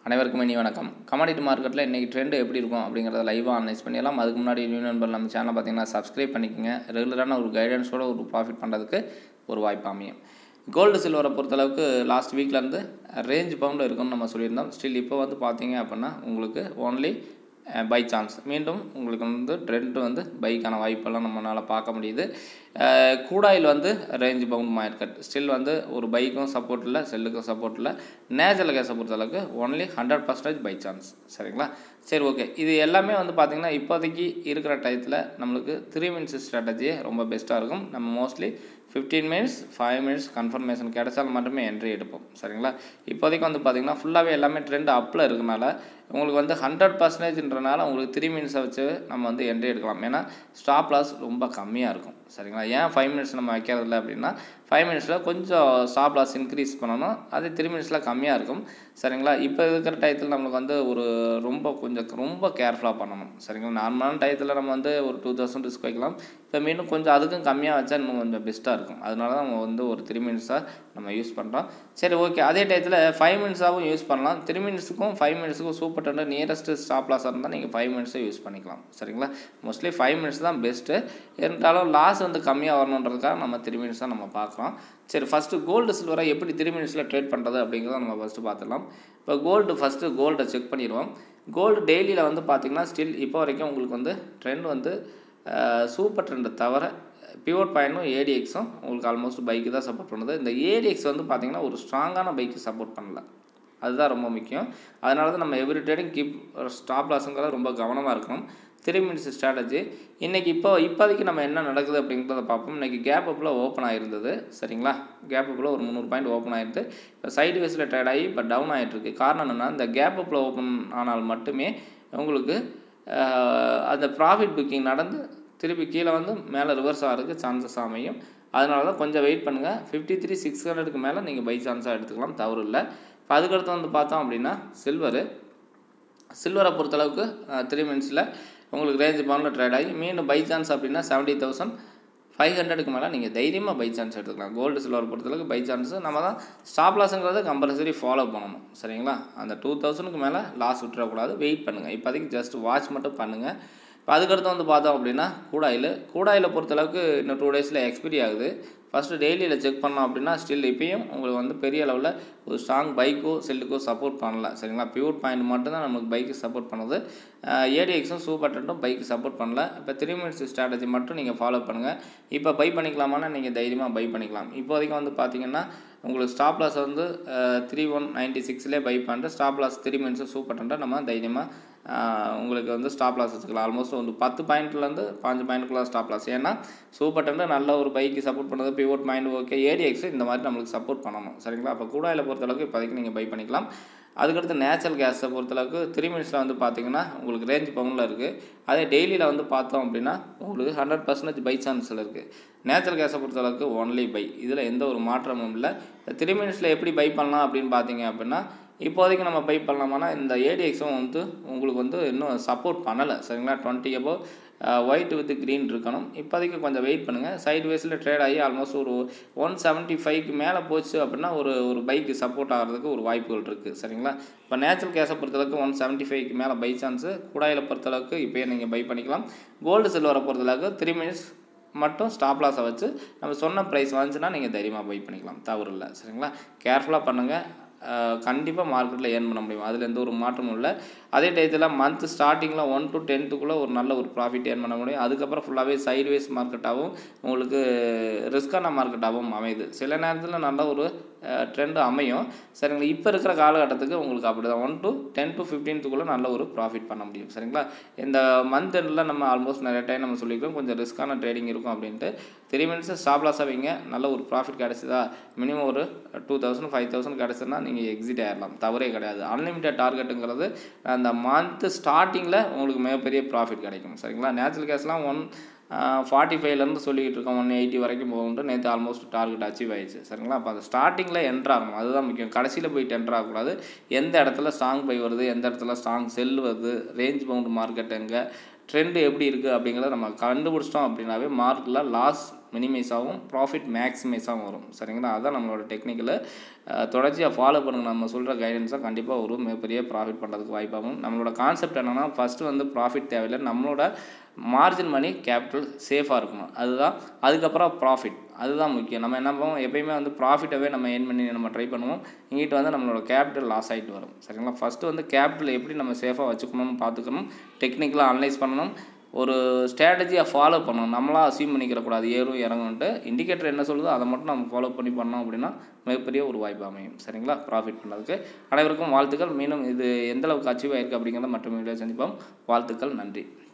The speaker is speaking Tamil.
அனைவருக்கும் இனி வணக்கம் கமாடிட்டி மார்க்கெட்டில் இன்றைக்கி ட்ரெண்ட் எப்படி இருக்கும் அப்படிங்கிறத லைவாக அனலைஸ் பண்ணிடலாம் அதுக்கு முன்னாடி நியூ நண்பர் நம்ம சேனலை பார்த்தீங்கன்னா சப்ஸ்கிரைப் பண்ணிக்கோங்க ரெகுலரான ஒரு கைடன்ஸோட ஒரு ப்ராஃபிட் பண்ணுறதுக்கு ஒரு வாய்ப்பு அமையும் கோல்டு சில்வரை பொறுத்தளவுக்கு லாஸ்ட் வீக்லேருந்து ரேஞ்ச் பவுண்டில் இருக்குன்னு நம்ம சொல்லியிருந்தோம் ஸ்டில் இப்போ வந்து பார்த்தீங்க அப்படின்னா உங்களுக்கு ஓன்லி பை சான்ஸ் மீண்டும் உங்களுக்கு வந்து ட்ரெண்ட் வந்து பைக்கான வாய்ப்பெல்லாம் நம்மளால் பார்க்க முடியுது கூடாயில் வந்து ரேஞ்ச் பவுண்ட் மார்க்கெட் ஸ்டில் வந்து ஒரு பைக்கும் சப்போர்ட் இல்லை செல்லுக்கும் சப்போர்ட் இல்லை நேச்சுரல் கேஸை பொறுத்தளவுக்கு only hundred percentage buy chance சரிங்களா சரி ஓகே இது எல்லாமே வந்து பார்த்திங்கன்னா இப்போதைக்கு இருக்கிற டயத்தில் நம்மளுக்கு த்ரீ மினிட்ஸ் ஸ்ட்ராட்டஜியே ரொம்ப பெஸ்ட்டாக இருக்கும் நம்ம mostly fifteen minutes five minutes confirmation கிடைச்சால் மட்டுமே என்ட்ரி எடுப்போம் சரிங்களா இப்போதைக்கு வந்து பார்த்திங்கன்னா ஃபுல்லாகவே எல்லாமே ட்ரெண்ட் அப்பில் இருக்கனால உங்களுக்கு வந்து ஹண்ட்ரட் பர்சன்டேஜ்ன்றனால உங்களுக்கு த்ரீ மினிட்ஸை வச்சு நம்ம வந்து என்ட்ரி எடுக்கலாம் ஏன்னா ஸ்டாப் லாஸ் ரொம்ப கம்மியாக இருக்கும் சரிங்களா ஏன் ஃபைவ் மினிட்ஸ் நம்ம வைக்கிறதில்ல அப்படின்னா ஃபைவ் மினிட்ஸில் கொஞ்சம் ஸ்டாப் லாஸ் இன்க்ரீஸ் பண்ணணும் அது த்ரீ மினிட்ஸில் கம்மியாக இருக்கும் சரிங்களா இப்போ இருக்கிற டயத்தில் நம்மளுக்கு வந்து ஒரு ரொம்ப கொஞ்சம் ரொம்ப கேர்ஃபுல்லாக பண்ணணும் சரிங்களா நார்மலான டயத்தில் நம்ம வந்து ஒரு டூ தௌசண்ட் ரிஸ்க் வைக்கலாம் இப்போ மீண்டும் கொஞ்சம் அதுக்கும் கம்மியாக வச்சா இன்னும் கொஞ்சம் பெஸ்ட்டாக இருக்கும் அதனால தான் நம்ம வந்து ஒரு த்ரீ மினிட்ஸாக நம்ம யூஸ் பண்ணுறோம் சரி ஓகே அதே டயத்தில் ஃபைவ் மினிட்ஸாகவும் யூஸ் பண்ணலாம் த்ரீ மினிட்ஸுக்கும் ஃபைவ் மினிட்ஸுக்கும் சூப்பர் டெண்டர் நியரஸ்ட் ஸ்டாப் லாஸாக இருந்தால் நீங்கள் ஃபைவ் மினிட்ஸை யூஸ் பண்ணிக்கலாம் சரிங்களா மோஸ்ட்லி ஃபைவ் மினிட்ஸ் தான் பெஸ்ட்டு இருந்தாலும் லாஸ் வந்து கம்மியாக வரணுன்றதுக்காக நம்ம த்ரீ மினிட்ஸ் தான் நம்ம பார்க்குறோம் சரி ஃபஸ்ட்டு கோல்டு சில்வரை எப்படி த்ரீ மினிட்ஸில் ட்ரேட் பண்ணுறது அப்படிங்கிறத நம்ம ஃபஸ்ட்டு பார்த்துடலாம் இப்போ கோல்டு ஃபஸ்ட்டு கோல்டை செக் பண்ணிடுவோம் கோல்டு டெய்லியில் வந்து பார்த்திங்கன்னா ஸ்டில் இப்போ வரைக்கும் உங்களுக்கு வந்து ட்ரெண்ட் வந்து சூப்பர் ட்ரெண்டை தவிர பியூர் பாயிண்ட்டும் ஏடிஎக்ஸும் உங்களுக்கு ஆல்மோஸ்ட் பைக்கு தான் சப்போர்ட் பண்ணுது இந்த ஏடிஎக்ஸ் வந்து பார்த்திங்கன்னா ஒரு ஸ்ட்ராங்கான பைக்கு சப்போர்ட் பண்ணல அதுதான் ரொம்ப முக்கியம் அதனால தான் நம்ம எவ்ரி ட்ரேடிங் கீப் ஸ்டாப் லாஸுங்கிறத ரொம்ப கவனமாக இருக்கணும் த்ரீ மினிட்ஸ் ஸ்ட்ராட்டஜி இன்றைக்கி இப்போ இப்போதைக்கு நம்ம என்ன நடக்குது அப்படிங்கிறத பார்ப்போம் இன்றைக்கி கேப் அப்பில் ஓப்பன் ஆகிருந்தது சரிங்களா கேப் அப்பில் ஒரு முந்நூறு பாயிண்ட் ஓப்பன் ஆகிருது இப்போ சைடு வேஸில் ட்ரேட் ஆகி இப்போ டவுன் ஆகிட்டுருக்கு காரணம் என்னென்னா இந்த கேப் அப்பில் ஓப்பன் ஆனால் மட்டுமே உங்களுக்கு அந்த ப்ராஃபிட் புக்கிங் நடந்து திருப்பி கீழே வந்து மேலே ரிவர்ஸ் ஆகிறதுக்கு சான்சஸ் அமையும் அதனால தான் கொஞ்சம் வெயிட் பண்ணுங்கள் ஃபிஃப்டி த்ரீ சிக்ஸ் ஹண்ட்ரடுக்கு மேலே நீங்கள் பை சான்ஸாக எடுத்துக்கலாம் தவறு இல்லை இப்போ அதுக்கடுத்து வந்து பார்த்தோம் அப்படின்னா சில்வரு சில்வரை பொறுத்தளவுக்கு த்ரீ மினிட்ஸில் உங்களுக்கு ரேஞ்ச் பவுண்டில் ட்ரேட் ஆகி மீண்டும் பை சான்ஸ் அப்படின்னா செவன்ட்டி தௌசண்ட் ஃபைவ் ஹண்ட்ரடுக்கு மேலே நீங்கள் தைரியமாக பை சான்ஸ் எடுத்துக்கலாம் கோல்டு சில்வர் பொறுத்தளவுக்கு பை சான்ஸு நம்ம தான் ஸ்டாப் லாஸுங்கிறத கம்பல்சரி ஃபாலோ பண்ணணும் சரிங்களா அந்த டூ தௌசண்ட்க்கு மேலே லாஸ் விட்டுறக்கூடாது வெயிட் பண்ணுங்கள் இப்போதைக்கு ஜஸ்ட் வாட்ச் மட்டும் பண்ணுங்கள் இப்போ அதுக்கடுத்து வந்து பார்த்தோம் அப்படின்னா கூடாயில் கூடாயில் பொறுத்தளவுக்கு இன்னும் டூ டேஸில் எக்ஸ்பிரி ஆகுது ஃபஸ்ட்டு டெய்லியில் செக் பண்ணோம் அப்படின்னா ஸ்டில் இப்பயும் உங்களுக்கு வந்து பெரிய அளவில் ஒரு ஸ்ட்ராங் பைக்கோ செல்லுக்கோ சப்போர்ட் பண்ணல சரிங்களா பியூர் பாயிண்ட் மட்டும்தான் நமக்கு பைக்கு சப்போர்ட் பண்ணுது ஏடிஎக்ஸும் சூப்பர் டென்ட்டும் பைக்கு சப்போர்ட் பண்ணல இப்போ த்ரீ மினிட்ஸ் ஸ்ட்ராட்டஜி மட்டும் நீங்கள் ஃபாலோ பண்ணுங்கள் இப்போ பை பண்ணிக்கலாமான்னா நீங்கள் தைரியமாக பை பண்ணிக்கலாம் இப்போதைக்கு வந்து பார்த்தீங்கன்னா உங்களுக்கு ஸ்டாப் லாஸ் வந்து த்ரீ ஒன் நைன்ட்டி சிக்ஸ்லேயே பை பண்ணிட்டு ஸ்டாப் லாஸ் த்ரீ மினிட்ஸும் சூப்பர் டென்ட்டாக நம்ம தைரியமாக உங்களுக்கு வந்து ஸ்டாப் லாஸ் வச்சுக்கலாம் ஆல்மோஸ்ட் ஒரு பத்து பாயிண்ட்லேருந்து பாஞ்சு பாயிண்ட்டுக்குள்ள ஸ்டாப் லாஸ் ஏன்னா சூப்பர் டென்டர் நல்ல ஒரு பைக்கு சப்போர்ட் பண்ணுறது பிவோட் மைண்ட் ஓகே ஏடிஎக்ஸ் இந்த மாதிரி நம்மளுக்கு சப்போர்ட் பண்ணணும் சரிங்களா அப்போ கூடாயில் பொறுத்தளவுக்கு இப்போதைக்கு நீங்கள் பை பண்ணிக்கலாம் அதுக்கடுத்து நேச்சுரல் கேஸை பொறுத்தளவுக்கு த்ரீ மினிட்ஸில் வந்து பார்த்தீங்கன்னா உங்களுக்கு ரேஞ்ச் பவுனில் இருக்குது அதே டெய்லியில் வந்து பார்த்தோம் அப்படின்னா உங்களுக்கு ஹண்ட்ரட் பர்சன்டேஜ் பை சான்ஸில் இருக்குது நேச்சுரல் கேஸை பொறுத்தளவுக்கு ஒன்லி பை இதில் எந்த ஒரு மாற்றமும் இல்லை த்ரீ மினிட்ஸில் எப்படி பை பண்ணலாம் அப்படின்னு பார்த்தீங்க அப்படின்னா இப்போதைக்கு நம்ம பை பண்ணலாமான்னா இந்த ஏடிஎக்ஸும் வந்து உங்களுக்கு வந்து இன்னும் சப்போர்ட் பண்ணலை சரிங்களா டுவெண்ட்டி எபோ ஒயிட் வித் க்ரீன் இருக்கணும் இப்போதைக்கு கொஞ்சம் வெயிட் பண்ணுங்கள் சைடு வேஸில் ட்ரேட் ஆகி ஆல்மோஸ்ட் ஒரு ஒன் செவன்ட்டி ஃபைவ்க்கு மேலே போச்சு அப்படின்னா ஒரு ஒரு பைக்கு சப்போர்ட் ஆகிறதுக்கு ஒரு வாய்ப்புகள் இருக்குது சரிங்களா இப்போ நேச்சுரல் கேஸை பொறுத்தளவுக்கு ஒன் செவன்ட்டி ஃபைவ்க்கு மேலே பை சான்ஸு குடாயில் பொறுத்தளவுக்கு இப்போயே நீங்கள் பை பண்ணிக்கலாம் கோல்டு சில்வரை பொறுத்தளவுக்கு த்ரீ மினிட்ஸ் மட்டும் ஸ்டாப் லாஸை வச்சு நம்ம சொன்ன ப்ரைஸ் வந்துச்சுன்னா நீங்கள் தைரியமாக பை பண்ணிக்கலாம் தவறு இல்லை சரிங்களா கேர்ஃபுல்லாக பண்ணுங்கள் கண்டிப்பாக மார்க்கெட்டில் ஏர்ன் பண்ண முடியும் அதில் எந்த ஒரு மாற்றமும் இல்லை அதே டயத்தில் மந்த் ஸ்டார்டிங்கில் ஒன் டு டென்த்துக்குள்ளே ஒரு நல்ல ஒரு ப்ராஃபிட் ஏர்ன் பண்ண முடியும் அதுக்கப்புறம் ஃபுல்லாகவே சைட்வேஸ் மார்க்கெட்டாகவும் உங்களுக்கு ரிஸ்கான மார்க்கெட்டாகவும் அமையுது சில நேரத்தில் நல்ல ஒரு ட்ரெண்டு அமையும் சரிங்களா இப்போ இருக்கிற காலகட்டத்துக்கு உங்களுக்கு அப்படி தான் ஒன் டு டென் டு ஃபிஃப்டீன்த்துக்குள்ளே நல்ல ஒரு ப்ராஃபிட் பண்ண முடியும் சரிங்களா இந்த மந்த் எண்டில் நம்ம ஆல்மோஸ்ட் நிறைய டைம் நம்ம சொல்லிக்கிறோம் கொஞ்சம் ரிஸ்க்கான ட்ரேடிங் இருக்கும் அப்படின்ட்டு த்ரீ மினிட்ஸ் ஸ்டாப் லாஸாக வைங்க நல்ல ஒரு ப்ராஃபிட் கிடச்சிதா மினிமம் ஒரு டூ தௌசண்ட் ஃபைவ் தௌசண்ட் கிடச்சுன்னா நீங்கள் எக்ஸிட் ஆகிடலாம் தவறே கிடையாது அன்லிமிட்டட் டார்கெட்டுங்கிறது அந்த மந்த்து ஸ்டார்டிங்கில் உங்களுக்கு மிகப்பெரிய ப்ராஃபிட் கிடைக்கும் சரிங்களா நேச்சுரல் கேஸ்லாம் ஒன் ஃபார்ட்டி ஃபைவ்லேருந்து சொல்லிக்கிட்டு இருக்கோம் ஒன் எயிட்டி வரைக்கும் போகும்ட்டு நேற்று ஆல்மோஸ்ட் டார்கெட் அச்சீவ் ஆயிடுச்சு சரிங்களா அப்போ அந்த ஸ்டார்டிங்கில் என்ட்ரு ஆகணும் அதுதான் முக்கியம் கடைசியில் போயிட்டு என்ட்ரு ஆகக்கூடாது எந்த இடத்துல ஸ்ட்ராங் பை வருது எந்த இடத்துல ஸ்ட்ராங் செல் வருது ரேஞ்ச் பவுண்ட் மார்க்கெட் எங்கே ட்ரெண்டு எப்படி இருக்குது அப்படிங்கிறத நம்ம கண்டுபிடிச்சிட்டோம் அப்படின்னாவே மார்க்கில் லாஸ் மினிமைஸ் ஆகும் ப்ராஃபிட் மேக்ஸிமைஸாகவும் வரும் சரிங்களா அதுதான் நம்மளோட டெக்னிக்கலு தொடர்ச்சியாக ஃபாலோ பண்ணுங்க நம்ம சொல்கிற கைடன்ஸாக கண்டிப்பாக ஒரு மிகப்பெரிய ப்ராஃபிட் பண்ணுறதுக்கு வாய்ப்பாகும் நம்மளோட கான்செப்ட் என்னென்னா ஃபஸ்ட்டு வந்து ப்ராஃபிட் தேவையில்லை நம்மளோட மார்ஜின் மணி கேபிட்டல் சேஃபாக இருக்கணும் அதுதான் அதுக்கப்புறம் ப்ராஃபிட் அதுதான் முக்கியம் நம்ம என்ன பண்ணுவோம் எப்பயுமே வந்து ப்ராஃபிட்டவே நம்ம ஏன் பண்ணி நம்ம ட்ரை பண்ணுவோம் இங்கிட்ட வந்து நம்மளோட கேபிட்டல் லாஸ் ஆகிட்டு வரும் சரிங்களா ஃபஸ்ட்டு வந்து கேபிட்டல் எப்படி நம்ம சேஃபாக வச்சுக்கணும்னு பார்த்துக்கணும் டெக்னிக்கலாக அனலைஸ் பண்ணணும் ஒரு ஸ்ட்ராட்டஜியை ஃபாலோ பண்ணணும் நம்மளாக அசீவ் பண்ணிக்கிறக்கூடாது ஏறும் இறங்குன்ட்டு இண்டிகேட்டர் என்ன சொல்லுதோ அதை மட்டும் நம்ம ஃபாலோ பண்ணி பண்ணோம் அப்படின்னா மிகப்பெரிய ஒரு வாய்ப்பு அமையும் சரிங்களா ப்ராஃபிட் பண்ணுறதுக்கு அனைவருக்கும் வாழ்த்துக்கள் மீண்டும் இது எந்தளவுக்கு அச்சீவ் ஆயிருக்கு அப்படிங்கிறத மற்றும் வீடியோ சந்திப்போம் வாழ்த்துக்கள் நன்றி